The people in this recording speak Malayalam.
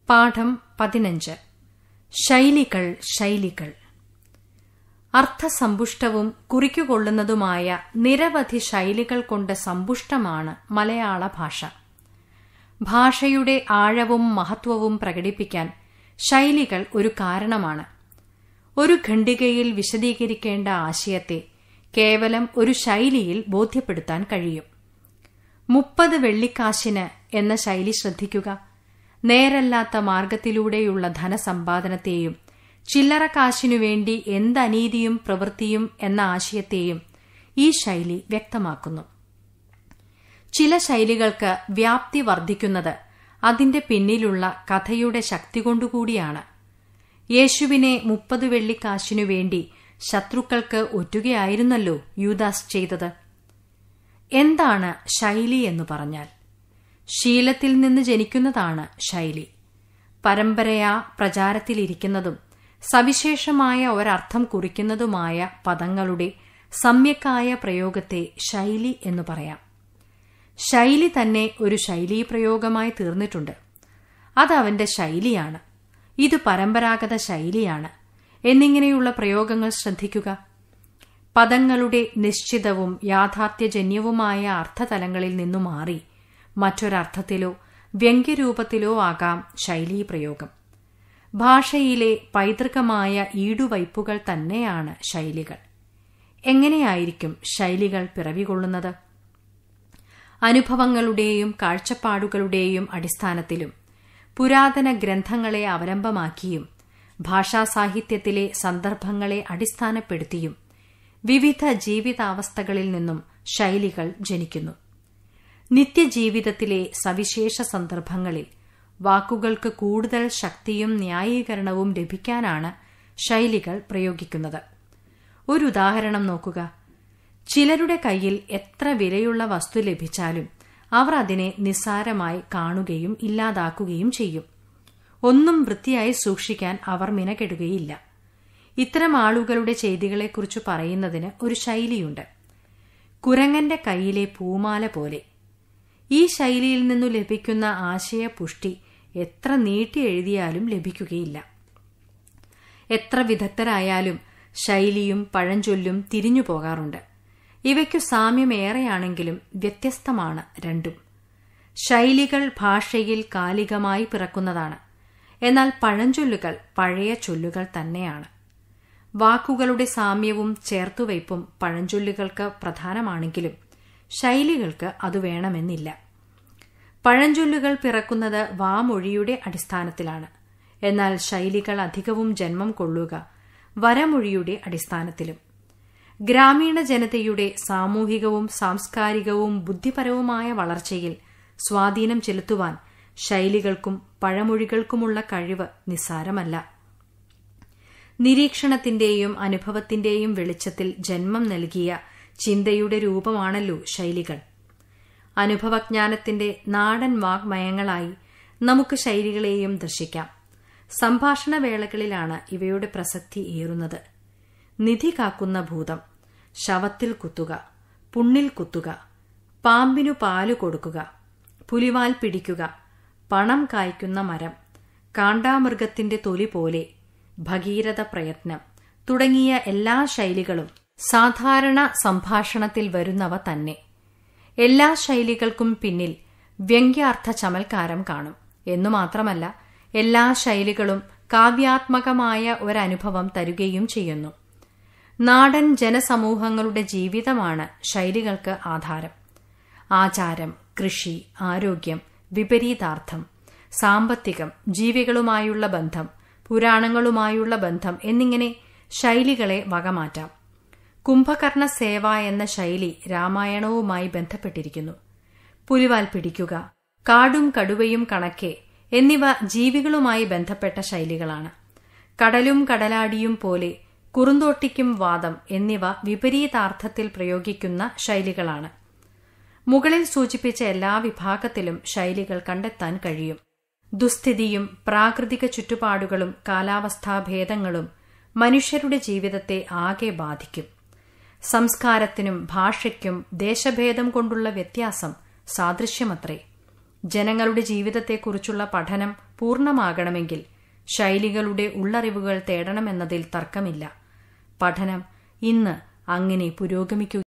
പാഠം പതിനഞ്ച് ശൈലികൾ ശൈലികൾ അർത്ഥസമ്പുഷ്ടവും കുറിക്കുകൊള്ളുന്നതുമായ നിരവധി ശൈലികൾ കൊണ്ട് സമ്പുഷ്ടമാണ് മലയാള ഭാഷ ഭാഷയുടെ ആഴവും മഹത്വവും പ്രകടിപ്പിക്കാൻ ശൈലികൾ ഒരു കാരണമാണ് ഒരു ഖണ്ഡികയിൽ വിശദീകരിക്കേണ്ട ആശയത്തെ കേവലം ഒരു ശൈലിയിൽ ബോധ്യപ്പെടുത്താൻ കഴിയും മുപ്പത് വെള്ളിക്കാശിന് എന്ന ശൈലി ശ്രദ്ധിക്കുക നേരല്ലാത്ത മാർഗത്തിലൂടെയുള്ള ധനസമ്പാദനത്തെയും ചില്ലറ കാശിനു വേണ്ടി എന്തനീതിയും പ്രവൃത്തിയും എന്ന ആശയത്തെയും ഈ ശൈലി വ്യക്തമാക്കുന്നു ചില ശൈലികൾക്ക് വ്യാപ്തി വർദ്ധിക്കുന്നത് അതിന്റെ പിന്നിലുള്ള കഥയുടെ ശക്തി കൊണ്ടുകൂടിയാണ് യേശുവിനെ മുപ്പത് വെള്ളിക്കാശിനു വേണ്ടി ശത്രുക്കൾക്ക് ഒറ്റുകയായിരുന്നല്ലോ യൂദാസ് ചെയ്തത് എന്താണ് ശൈലി എന്ന് പറഞ്ഞാൽ ശീലത്തിൽ നിന്ന് ജനിക്കുന്നതാണ് ശൈലി പരമ്പരയാ പ്രചാരത്തിലിരിക്കുന്നതും സവിശേഷമായ ഒരർത്ഥം കുറിക്കുന്നതുമായ പദങ്ങളുടെ സമ്യക്കായ പ്രയോഗത്തെ ശൈലി എന്ന് പറയാം ശൈലി തന്നെ ഒരു ശൈലീ പ്രയോഗമായി തീർന്നിട്ടുണ്ട് അത് അവന്റെ ശൈലിയാണ് ഇത് പരമ്പരാഗത ശൈലിയാണ് എന്നിങ്ങനെയുള്ള പ്രയോഗങ്ങൾ ശ്രദ്ധിക്കുക പദങ്ങളുടെ നിശ്ചിതവും യാഥാർത്ഥ്യജന്യവുമായ അർത്ഥതലങ്ങളിൽ നിന്നു മാറി മറ്റൊരർത്ഥത്തിലോ വ്യംഗ്യരൂപത്തിലോ ആകാം ശൈലീ പ്രയോഗം ഭാഷയിലെ പൈതൃകമായ ഈടുവയ്പുകൾ തന്നെയാണ് ശൈലികൾ എങ്ങനെയായിരിക്കും ശൈലികൾ പിറവികൊള്ളുന്നത് അനുഭവങ്ങളുടെയും കാഴ്ചപ്പാടുകളുടെയും അടിസ്ഥാനത്തിലും പുരാതന ഗ്രന്ഥങ്ങളെ അവലംബമാക്കിയും ഭാഷാസാഹിത്യത്തിലെ സന്ദർഭങ്ങളെ അടിസ്ഥാനപ്പെടുത്തിയും വിവിധ ജീവിതാവസ്ഥകളിൽ നിന്നും ശൈലികൾ ജനിക്കുന്നു നിത്യജീവിതത്തിലെ സവിശേഷ സന്ദർഭങ്ങളിൽ വാക്കുകൾക്ക് കൂടുതൽ ശക്തിയും ന്യായീകരണവും ലഭിക്കാനാണ് ശൈലികൾ പ്രയോഗിക്കുന്നത് ഒരു ഉദാഹരണം നോക്കുക ചിലരുടെ കയ്യിൽ എത്ര വിലയുള്ള വസ്തു ലഭിച്ചാലും അവർ അതിനെ നിസ്സാരമായി കാണുകയും ഇല്ലാതാക്കുകയും ചെയ്യും ഒന്നും വൃത്തിയായി സൂക്ഷിക്കാൻ അവർ മിനക്കെടുകയില്ല ഇത്തരം ആളുകളുടെ ചെയ്തികളെക്കുറിച്ച് പറയുന്നതിന് ഒരു ശൈലിയുണ്ട് കുരങ്ങന്റെ കയ്യിലെ പൂമാല പോലെ ഈ ശൈലിയിൽ നിന്നു ലഭിക്കുന്ന ആശയപുഷ്ടി എത്ര നീട്ടി എഴുതിയാലും ലഭിക്കുകയില്ല എത്ര വിദഗ്ധരായാലും ശൈലിയും പഴഞ്ചൊല്ലും തിരിഞ്ഞു പോകാറുണ്ട് ഇവയ്ക്കു സാമ്യമേറെയാണെങ്കിലും വ്യത്യസ്തമാണ് രണ്ടും ശൈലികൾ ഭാഷയിൽ കാലികമായി പിറക്കുന്നതാണ് എന്നാൽ പഴഞ്ചൊല്ലുകൾ പഴയ ചൊല്ലുകൾ തന്നെയാണ് വാക്കുകളുടെ സാമ്യവും ചേർത്തുവയ്പും പഴഞ്ചൊല്ലുകൾക്ക് പ്രധാനമാണെങ്കിലും ശൈലികൾക്ക് അത് വേണമെന്നില്ല പഴഞ്ചൊല്ലുകൾ പിറക്കുന്നത് വാമൊഴിയുടെ അടിസ്ഥാനത്തിലാണ് എന്നാൽ ശൈലികൾ അധികവും ജന്മം കൊള്ളുക വരമൊഴിയുടെ അടിസ്ഥാനത്തിലും ഗ്രാമീണ ജനതയുടെ സാമൂഹികവും സാംസ്കാരികവും ബുദ്ധിപരവുമായ വളർച്ചയിൽ സ്വാധീനം ചെലുത്തുവാൻ ശൈലികൾക്കും പഴമൊഴികൾക്കുമുള്ള കഴിവ് നിസ്സാരമല്ല നിരീക്ഷണത്തിന്റെയും അനുഭവത്തിന്റെയും വെളിച്ചത്തിൽ ജന്മം നൽകിയ ചിന്തയുടെ രൂപമാണല്ലോ ശൈലികൾ അനുഭവജ്ഞാനത്തിന്റെ നാടൻ വാഗ്മയങ്ങളായി നമുക്ക് ശൈലികളെയും ദർശിക്കാം സംഭാഷണവേളകളിലാണ് ഇവയുടെ പ്രസക്തി ഏറുന്നത് നിധി കാക്കുന്ന ഭൂതം ശവത്തിൽ കുത്തുക പുണ്ണിൽ കുത്തുക പാമ്പിനു പാലു കൊടുക്കുക പുലിവാൽ പിടിക്കുക പണം കായ്ക്കുന്ന മരം കാണ്ടാമൃഗത്തിന്റെ തൊലി പോലെ ഭഗീരഥ പ്രയത്നം തുടങ്ങിയ എല്ലാ ശൈലികളും സാധാരണ സംഭാഷണത്തിൽ വരുന്നവ തന്നെ എല്ലാ ശൈലികൾക്കും പിന്നിൽ വ്യംഗ്യാർത്ഥ ചമൽക്കാരം കാണും എന്നു മാത്രമല്ല എല്ലാ ശൈലികളും കാവ്യാത്മകമായ ഒരനുഭവം തരുകയും ചെയ്യുന്നു നാടൻ ജനസമൂഹങ്ങളുടെ ജീവിതമാണ് ശൈലികൾക്ക് ആധാരം ആചാരം കൃഷി ആരോഗ്യം വിപരീതാർത്ഥം സാമ്പത്തികം ജീവികളുമായുള്ള ബന്ധം പുരാണങ്ങളുമായുള്ള ബന്ധം എന്നിങ്ങനെ ശൈലികളെ വകമാറ്റാം കുംഭകർണ സേവ എന്ന ശൈലി രാമായണവുമായി ബന്ധപ്പെട്ടിരിക്കുന്നു പുലിവാൽ പിടിക്കുക കാടും കടുവയും കണക്കെ എന്നിവ ജീവികളുമായി ബന്ധപ്പെട്ട ശൈലികളാണ് കടലും കടലാടിയും പോലെ കുറുന്തോട്ടിക്കും വാദം എന്നിവ വിപരീതാർത്ഥത്തിൽ പ്രയോഗിക്കുന്ന ശൈലികളാണ് മുകളിൽ സൂചിപ്പിച്ച എല്ലാ വിഭാഗത്തിലും ശൈലികൾ കണ്ടെത്താൻ കഴിയും ദുസ്ഥിതിയും പ്രാകൃതിക ചുറ്റുപാടുകളും കാലാവസ്ഥാഭേദങ്ങളും മനുഷ്യരുടെ ജീവിതത്തെ ആകെ ബാധിക്കും സംസ്കാരത്തിനും ഭാഷയ്ക്കും ദേശഭേദം കൊണ്ടുള്ള വ്യത്യാസം സാദൃശ്യമത്രേ ജനങ്ങളുടെ ജീവിതത്തെക്കുറിച്ചുള്ള പഠനം പൂർണ്ണമാകണമെങ്കിൽ ശൈലികളുടെ ഉള്ളറിവുകൾ തേടണമെന്നതിൽ തർക്കമില്ല പഠനം ഇന്ന് അങ്ങനെ പുരോഗമിക്കുക